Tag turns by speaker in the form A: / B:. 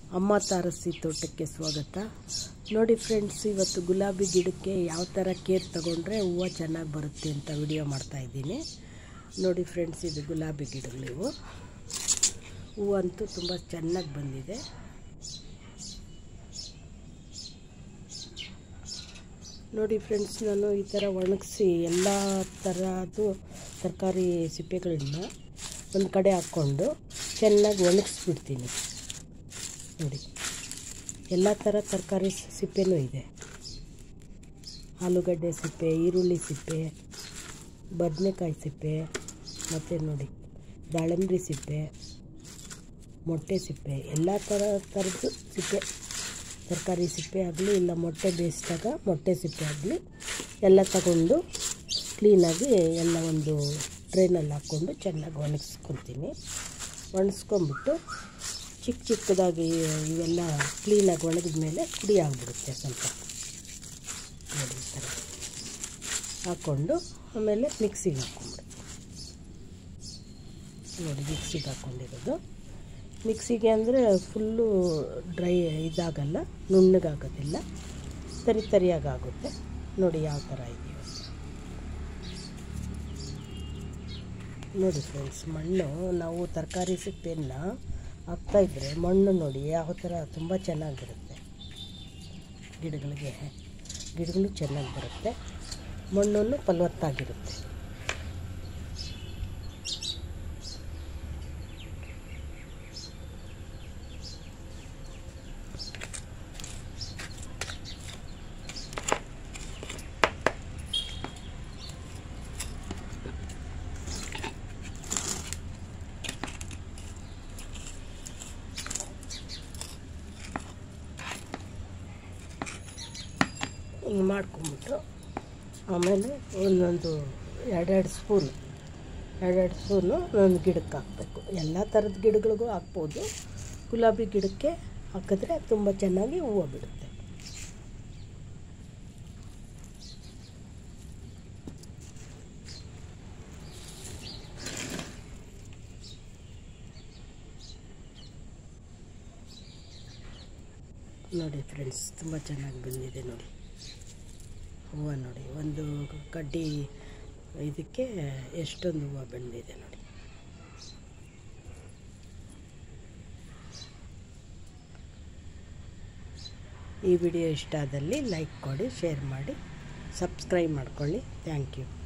A: ಅಮ್ಮ ತಾರಸಿ ತೋಟಕ್ಕೆ ಸ್ವಾಗತ ನೋಡಿ ಫ್ರೆಂಡ್ಸ್ ಇವತ್ತು ಗುಲಾಬಿ ಗಿಡಕ್ಕೆ ಯಾವ ಥರ ಕೇರ್ ತಗೊಂಡ್ರೆ ಹೂವು ಚೆನ್ನಾಗಿ ಬರುತ್ತೆ ಅಂತ ವಿಡಿಯೋ ಮಾಡ್ತಾ ಇದ್ದೀನಿ ನೋಡಿ ಫ್ರೆಂಡ್ಸ್ ಇದು ಗುಲಾಬಿ ಗಿಡಗಳಿವು ಹೂವು ಅಂತೂ ತುಂಬ ಚೆನ್ನಾಗಿ ಬಂದಿದೆ ನೋಡಿ ಫ್ರೆಂಡ್ಸ್ ನಾನು ಈ ಥರ ಒಣಗಿಸಿ ಎಲ್ಲ ಥರದ್ದು ತರಕಾರಿ ಸಿಪ್ಪೆಗಳನ್ನ ಒಂದು ಕಡೆ ಹಾಕ್ಕೊಂಡು ಚೆನ್ನಾಗಿ ಒಣಗಿಸ್ಬಿಡ್ತೀನಿ ನೋಡಿ ಎಲ್ಲ ಥರ ತರಕಾರಿ ಸಿಪ್ಪೆನೂ ಇದೆ ಆಲೂಗಡ್ಡೆ ಸಿಪ್ಪೆ ಈರುಳ್ಳಿ ಸಿಪ್ಪೆ ಬದನೆಕಾಯಿ ಸಿಪ್ಪೆ ಮತ್ತು ನೋಡಿ ದಾಳಂಬ್ರಿ ಸಿಪ್ಪೆ ಮೊಟ್ಟೆ ಸಿಪ್ಪೆ ಎಲ್ಲ ಥರ ಥರದ್ದು ಸಿಪ್ಪೆ ತರಕಾರಿ ಸಿಪ್ಪೆ ಆಗಲಿ ಇಲ್ಲ ಮೊಟ್ಟೆ ಬೇಯಿಸಿದಾಗ ಮೊಟ್ಟೆ ಸಿಪ್ಪೆ ಆಗಲಿ ಎಲ್ಲ ತಗೊಂಡು ಕ್ಲೀನಾಗಿ ಎಲ್ಲ ಒಂದು ಟ್ರೈನಲ್ಲಿ ಹಾಕ್ಕೊಂಡು ಚೆನ್ನಾಗಿ ಒಣಗಿಸ್ಕೊತೀನಿ ಒಣಗಿಸ್ಕೊಂಬಿಟ್ಟು ಚಿಕ್ಕ ಚಿಕ್ಕದಾಗಿ ಇವೆಲ್ಲ ಕ್ಲೀನಾಗಿ ಒಣಗಿದ ಮೇಲೆ ಪುಡಿ ಆಗಿಬಿಡುತ್ತೆ ಸ್ವಲ್ಪ ನೋಡಿ ಈ ಥರ ಹಾಕ್ಕೊಂಡು ಆಮೇಲೆ ಮಿಕ್ಸಿಗೆ ಹಾಕ್ಕೊಂಬಿಡುತ್ತೆ ನೋಡಿ ಮಿಕ್ಸಿಗೆ ಹಾಕ್ಕೊಂಡಿರೋದು ಮಿಕ್ಸಿಗೆ ಅಂದರೆ ಫುಲ್ಲು ಡ್ರೈ ಇದಾಗಲ್ಲ ನುಣ್ಣಗಾಗೋದಿಲ್ಲ ತರಿ ತರಿಯಾಗಿ ಆಗುತ್ತೆ ನೋಡಿ ಯಾವ ಥರ ಇದೆಯೋ ನೋಡಿ ಫ್ರೆಂಡ್ಸ್ ಮಣ್ಣು ನಾವು ತರಕಾರಿ ಸಿಪ್ಪೆಯನ್ನು ಹಾಕ್ತಾಯಿದ್ರೆ ಮಣ್ಣು ನೋಡಿ ಯಾವ ಥರ ತುಂಬ ಚೆನ್ನಾಗಿರುತ್ತೆ ಗಿಡಗಳಿಗೆ ಗಿಡಗಳು ಚೆನ್ನಾಗಿ ಬರುತ್ತೆ ಮಣ್ಣನ್ನು ಫಲವತ್ತಾಗಿರುತ್ತೆ ಹಿಂಗೆ ಮಾಡ್ಕೊಂಬಿಟ್ಟು ಆಮೇಲೆ ಒಂದೊಂದು ಎರಡೆರಡು ಸ್ಪೂನು ಎರಡೆರಡು ಸ್ಪೂನು ಒಂದು ಗಿಡಕ್ಕೆ ಹಾಕಬೇಕು ಎಲ್ಲ ಥರದ ಗಿಡಗಳಿಗೂ ಹಾಕ್ಬೋದು ಗುಲಾಬಿ ಗಿಡಕ್ಕೆ ಹಾಕಿದ್ರೆ ತುಂಬ ಚೆನ್ನಾಗಿ ಹೂವು ಬಿಡುತ್ತೆ ನೋಡಿ ಫ್ರೆಂಡ್ಸ್ ತುಂಬ ಚೆನ್ನಾಗಿ ಬಂದಿದೆ ನೋಡಿ ಹೂವು ನೋಡಿ ಒಂದು ಕಡ್ಡಿ ಇದಕ್ಕೆ ಎಷ್ಟೊಂದು ಹೂವು ಬಂದಿದೆ ನೋಡಿ ಈ ವಿಡಿಯೋ ಇಷ್ಟ ಆದಲ್ಲಿ ಲೈಕ್ ಕೊಡಿ ಶೇರ್ ಮಾಡಿ ಸಬ್ಸ್ಕ್ರೈಬ್ ಮಾಡ್ಕೊಳ್ಳಿ ಥ್ಯಾಂಕ್ ಯು